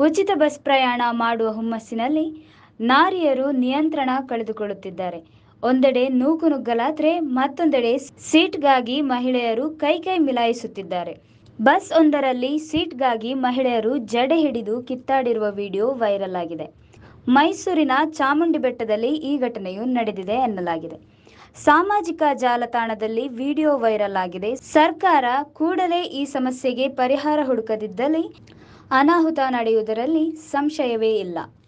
ಉಚಿತ ಬಸ್ ಪ್ರಯಾಣ ಮಾಡುವ ಹುಮ್ಮಸ್ಸಿನಲ್ಲಿ ನಾರಿಯರು ನಿಯಂತ್ರಣ ಕಳೆದುಕೊಳ್ಳುತ್ತಿದ್ದಾರೆ ಒಂದೆಡೆ ನೂಕು ನುಗ್ಗಲಾದ್ರೆ ಮತ್ತೊಂದೆಡೆ ಸೀಟ್ಗಾಗಿ ಮಹಿಳೆಯರು ಕೈ ಕೈ ಮಿಲಾಯಿಸುತ್ತಿದ್ದಾರೆ ಬಸ್ ಒಂದರಲ್ಲಿ ಸೀಟ್ಗಾಗಿ ಮಹಿಳೆಯರು ಜಡೆ ಹಿಡಿದು ಕಿತ್ತಾಡಿರುವ ವಿಡಿಯೋ ವೈರಲ್ ಆಗಿದೆ ಮೈಸೂರಿನ ಚಾಮುಂಡಿ ಬೆಟ್ಟದಲ್ಲಿ ಈ ಘಟನೆಯು ನಡೆದಿದೆ ಎನ್ನಲಾಗಿದೆ ಸಾಮಾಜಿಕ ಜಾಲತಾಣದಲ್ಲಿ ವಿಡಿಯೋ ವೈರಲ್ ಆಗಿದೆ ಸರ್ಕಾರ ಕೂಡಲೇ ಈ ಸಮಸ್ಯೆಗೆ ಪರಿಹಾರ ಹುಡುಕದಿದ್ದಲ್ಲಿ ಅನಾಹುತ ನಡೆಯುವುದರಲ್ಲಿ ಸಂಶಯವೇ ಇಲ್ಲ